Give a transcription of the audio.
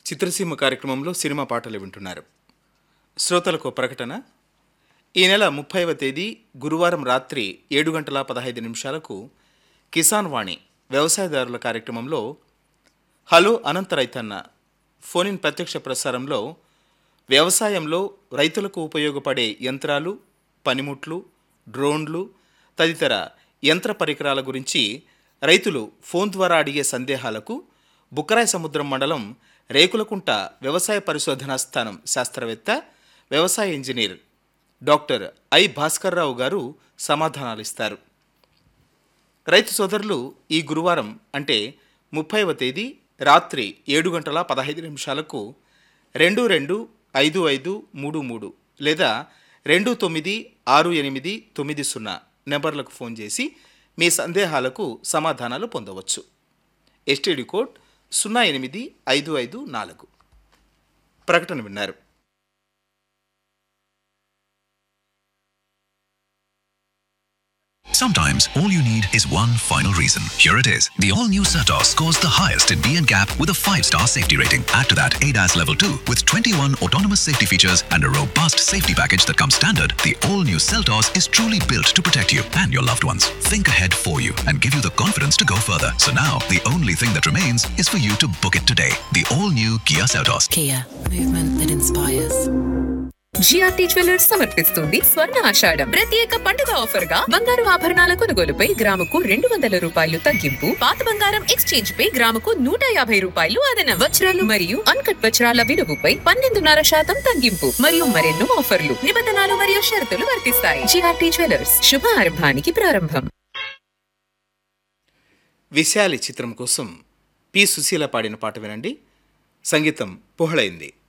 చిత్రసీమ కార్యక్రమంలో సినిమా పాటలు వింటున్నారు శ్రోతలకు ప్రకటన ఈ నెల ముప్పైవ తేదీ గురువారం రాత్రి ఏడు గంటల పదహైదు నిమిషాలకు కిసాన్ వాణి వ్యవసాయదారుల కార్యక్రమంలో హలో అనంత రైతన్న ఫోన్ ఇన్ ప్రత్యక్ష ప్రసారంలో వ్యవసాయంలో రైతులకు ఉపయోగపడే యంత్రాలు పనిముట్లు డ్రోన్లు తదితర యంత్ర పరికరాల గురించి రైతులు ఫోన్ ద్వారా అడిగే సందేహాలకు బుక్కరాయ సముద్రం మండలం రేకులకుంట వ్యవసాయ పరిశోధనా స్థానం శాస్త్రవేత్త వ్యవసాయ ఇంజనీర్ డాక్టర్ ఐ భాస్కర్రావు గారు సమాధానాలిస్తారు రైతు సోదరులు ఈ గురువారం అంటే ముప్పైవ తేదీ రాత్రి ఏడు గంటల పదహైదు నిమిషాలకు రెండు రెండు ఐదు ఐదు మూడు మూడు లేదా రెండు తొమ్మిది ఆరు ఎనిమిది తొమ్మిది సున్నా నెంబర్లకు ఫోన్ చేసి మీ సందేహాలకు సమాధానాలు పొందవచ్చు ఎస్టీడీ కోడ్ సున్నా ఎనిమిది ఐదు ఐదు నాలుగు ప్రకటన విన్నారు Sometimes all you need is one final reason. Here it is. The all-new Certos scores the highest in B and Gap with a 5-star safety rating. Add to that ADAS Level 2 with 21 autonomous safety features and a robust safety package that comes standard. The all-new Seltos is truly built to protect you and your loved ones. Think ahead for you and give you the confidence to go further. So now, the only thing that remains is for you to book it today. The all-new Kia Seltos. Kia, movement that inspires. GRT jewellers సమర్పిస్తుంది స్వర్ణ ఆషాఢం ప్రత్యేక పండుగ offer గా బంగారు ఆభరణాల కొనుగోలుపై గ్రాముకు రెండు వందల రూపాయలు తగ్గింపు పాత బంగారం ఎక్స్చేంజ్ పై గ్రాముకు నూట యాభై రూపాయలు అదనం వజ్రాలు మరియు అన్కట్ వజ్రాల విలువపై పన్నెండున్నర శాతం తగ్గింపు మరియు మరెన్నో ఆఫర్లు నిబంధనలు మరియు షరతులు వర్తిస్తాయి జిఆర్టీ జ్యువెలర్స్ శుభ ఆరంభానికి ప్రారంభం విశాలి చిత్రం కోసం పి సుశీల పాడిన పాట వినండి సంగీతం పుహళైంది